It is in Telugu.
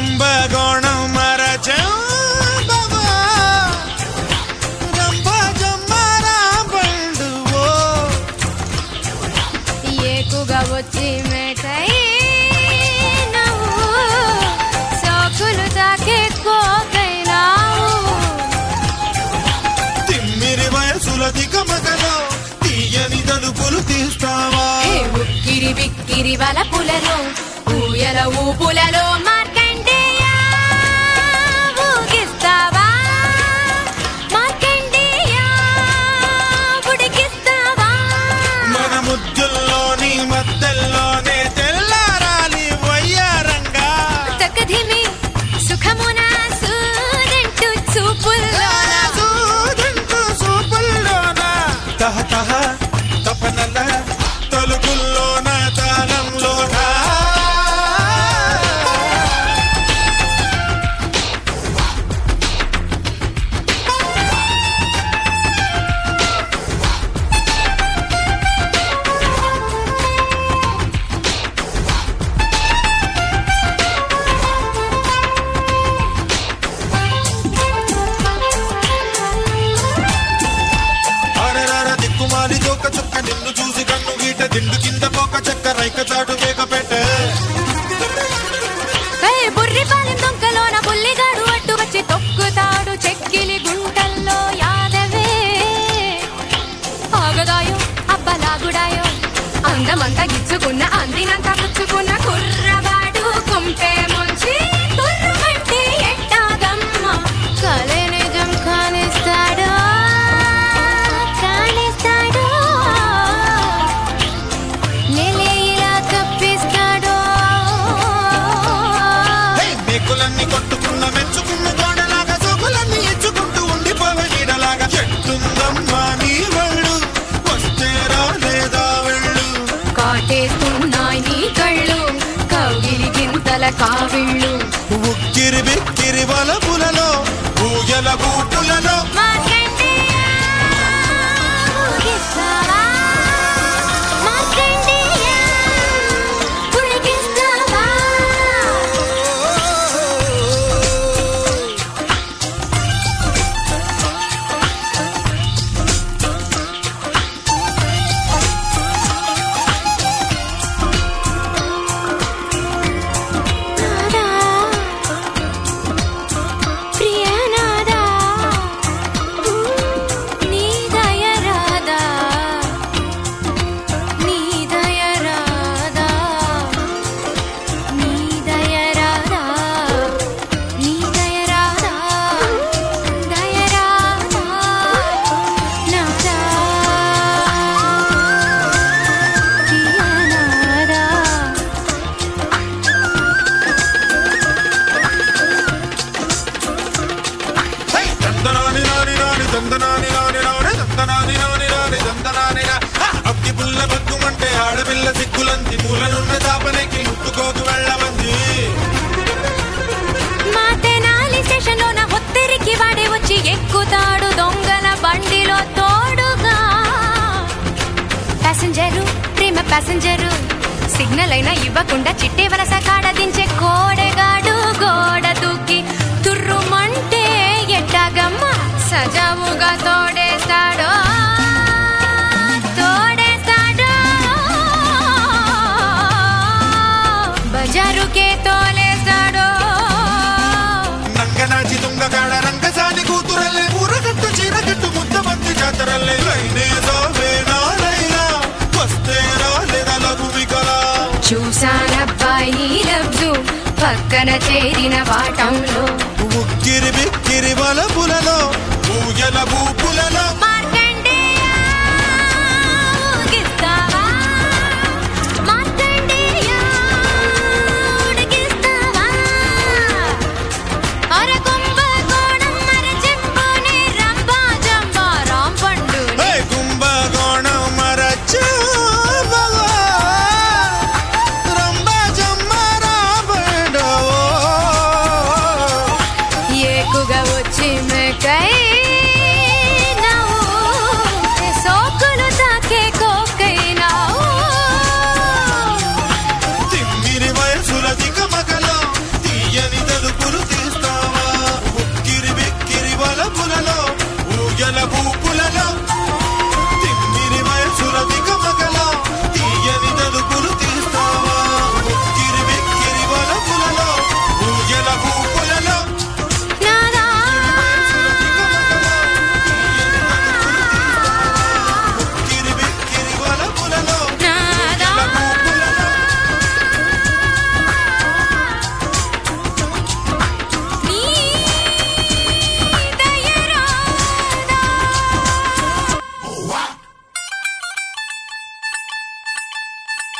కుంభకోణం మరచంబవా రంభ జమ్మరా బండువో ఏకుగా వచ్చి మేటై నవ్వు సోకులు తాకే కోకైనావు తిమ్మిరి వయసుల దిగమగలో తీయని తలుపులు తీస్తావా హే ఉక్కిరి బిక్కిరి వలపులలో ఊయల ఊపులలో మార్కండేయ ఊగిస్తావా మార్కండేయ ఉడికిస్తావా మన ముద్దుల్లోని మద్దల్లోనే తెల్లారాలి వయ్యారంగా తక్కధిమి సుఖమున సూదంటూ చూపుల్లోన సూదంటూ సూపుల్లోన తహ తహ తపనల తలుపుల్లోన తాళంలోన అరరర దిక్కుమాలి జోక చుక్క నిన్ను చూసి కన్ను గీట దిండు కింద పోక చెక్క రైక చాటు వేక పెట్ట ఏ బుర్రి పాలెం దొంకలోన బుల్లిగాడు అడ్డు వచ్చి తొక్కుతాడు చెక్కిలి గుంటల్లో యాదవే ఆగదాయో అబ్బలాగుడాయో అందమంతా గిచ్చుకున్న అందినంత పుచ్చుకున్న కుర్రవాడు కుంపే ముంచి కుర్రమంటే ఎట్టాగమ్మ కలే నిజం కానిస్తాడు కానిస్తాడు నేలే ఇలా కప్పిస్తాడు హే, మేకులన్నీ కొట్టుకున్న మెచ్చుకున్న గోడలాగా సోకులన్నీ ఇచ్చుకుంటూ ఉండిపోవే నీడలాగా చెట్టుందమ్మా నీ వెళ్ళు వస్తే రాలేదా వెళ్ళు కాటేస్తున్నాయి నీ కళ్ళు కౌగిలి గింతల కావిళ్ళు ఉక్కిరి బిక్కిరి వలపులలో ఊయల గూపులలో మార్కండేయ, ఊగిస్తావా? మార్కండేయ, ఉడికిస్తావా? నాదా, ప్రియనాదా, నీ దయ రాదా, నీ దయ రాదా, నీ దయ రాదా, నీ దయ రాదా, దయ రాదా, నాదా, ప్రియనాదా. హే, దందనాని నాని నాని దందనాని నాని నాని దందనాని నాని నాని దందనాని నా. హ, అగ్గి పుల్ల బగ్గుమంటే ఆడపిల్ల సిగ్గులంది పూలనున్న చాపనేకి ముట్టుకోకు వెళ్ళమంది మా తెనాలి స్టేషన్లోన హొత్తెరికి వాడే వచ్చి ఎక్కుతాడు దొంగల బండిలో తోడుగా ప్యాసింజరు ప్రేమ ప్యాసింజరు సిగ్నల్ అయినా ఇవ్వకుండా చిట్టే వరస కాడ దించే కోడెగాడు గోడ దూకి తుర్రుమంటే ఎట్టాగమ్మ సజావుగా తోడేస్తాడో తోడేస్తాడో బజారుకే తోలేస్తాడో నంగనాచి తుంగగాడ రంగసాని కూతురల్లే ఊరగట్టు చీరగట్టు ముద్దబంతి జాతరల్లే లైనేదో వేనాడైనా వస్తే రాలేదా లఘుమికలా చూసానబ్బాయి నీ లబ్జు పక్కన చేరిన వాటంలో ఉక్కిరి బిక్కిరి వలపులలో ఊయల బూపులలో మార్క